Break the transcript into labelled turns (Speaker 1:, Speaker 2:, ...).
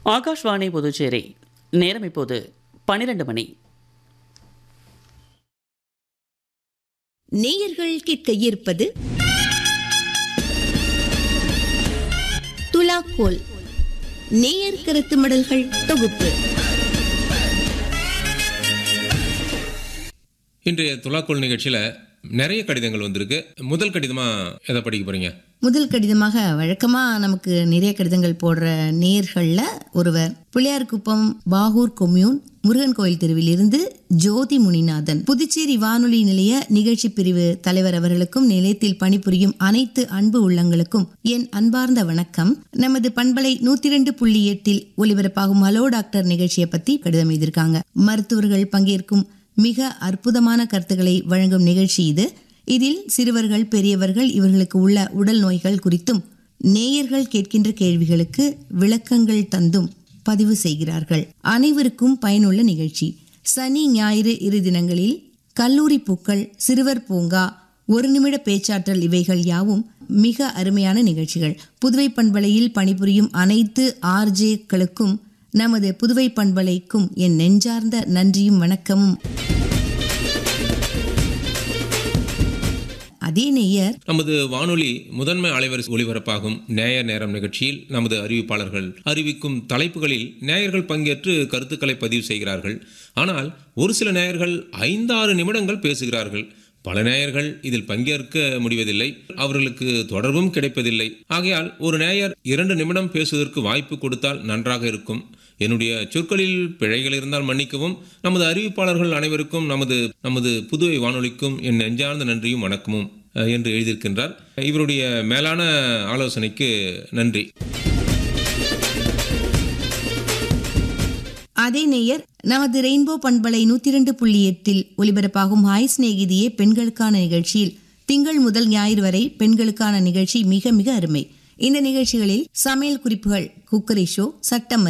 Speaker 1: ஆகாஷ்வாணி புதுச்சேரி நேரம் இப்போது பன்னிரண்டு மணி
Speaker 2: நேயர்கள் கேட்க இருப்பது துலாக்கோல் நேயர் கருத்து மடல்கள் தொகுப்பு
Speaker 3: இன்றைய துலாக்கோல் நிகழ்ச்சியில் நிறைய கடிதங்கள் வந்திருக்கு முதல் கடிதமாக எதை படிக்க போறீங்க
Speaker 4: முதல் கடிதமாக வழக்கமா நமக்கு நிறைய கடிதங்கள் போடுற நேயர்கள்ல ஒருவர் பிள்ளையார்குப்பம் பாகூர் கொம்யூன் முருகன் கோயில் தெருவில் இருந்து ஜோதி முனிநாதன் புதுச்சேரி வானொலி நிலைய நிகழ்ச்சி பிரிவு தலைவர் அவர்களுக்கும் நிலையத்தில் பணிபுரியும் அனைத்து அன்பு உள்ளங்களுக்கும் என் அன்பார்ந்த வணக்கம் நமது பண்பலை நூத்தி ரெண்டு புள்ளி எட்டில் ஒலிபரப்பாகும் ஹலோ டாக்டர் நிகழ்ச்சியை பத்தி கடிதம் எழுதியிருக்காங்க மருத்துவர்கள் பங்கேற்கும் மிக அற்புதமான கருத்துக்களை வழங்கும் நிகழ்ச்சி இது இதில் சிறுவர்கள் பெரியவர்கள் இவர்களுக்கு உள்ள உடல் நோய்கள் குறித்தும் நேயர்கள் கேட்கின்ற கேள்விகளுக்கு விளக்கங்கள் தந்தும் பதிவு செய்கிறார்கள் அனைவருக்கும் பயனுள்ள நிகழ்ச்சி சனி ஞாயிறு இரு தினங்களில் கல்லூரி பூக்கள் சிறுவர் பூங்கா ஒரு நிமிட பேச்சாற்றல் இவைகள் யாவும் மிக அருமையான நிகழ்ச்சிகள் புதுவை பண்பலையில் பணிபுரியும் அனைத்து ஆர்ஜேக்களுக்கும் நமது புதுவை பண்பலைக்கும் என் நெஞ்சார்ந்த நன்றியும் வணக்கமும் அதே நேயர்
Speaker 3: நமது வானொலி முதன்மை அலைவரிசை ஒளிபரப்பாகும் நேயர் நேரம் நிகழ்ச்சியில் நமது அறிவிப்பாளர்கள் அறிவிக்கும் தலைப்புகளில் நேயர்கள் பங்கேற்று கருத்துக்களை பதிவு செய்கிறார்கள் ஆனால் ஒரு சில நேயர்கள் ஐந்தாறு நிமிடங்கள் பேசுகிறார்கள் பல நேயர்கள் இதில் பங்கேற்க முடிவதில்லை அவர்களுக்கு தொடர்பும் கிடைப்பதில்லை ஆகையால் ஒரு நேயர் இரண்டு நிமிடம் பேசுவதற்கு வாய்ப்பு கொடுத்தால் நன்றாக இருக்கும் என்னுடைய சொற்களில் பிழைகள் இருந்தால் மன்னிக்கவும் நமது அறிவிப்பாளர்கள் அனைவருக்கும் நமது நமது புதுவை வானொலிக்கும் என் நெஞ்சார்ந்த நன்றியும் வணக்கமும் அஹ், என்று எழுதியிருக்கின்றார் இவருடைய மேலான ஆலோசனைக்கு நன்றி
Speaker 4: அதே நேயர் நமது ரெயின்போ பண்பலை நூத்தி ரெண்டு புள்ளி எட்டில் ஒலிபரப்பாகும் ஹாய் சிநேகிதியே பெண்களுக்கான நிகழ்ச்சியில் திங்கள் முதல் ஞாயிறு வரை பெண்களுக்கான நிகழ்ச்சி மிக மிக அருமை இந்த நிகழ்ச்சிகளில் சமையல் குறிப்புகள் குக்கரி ஷோ சட்டம்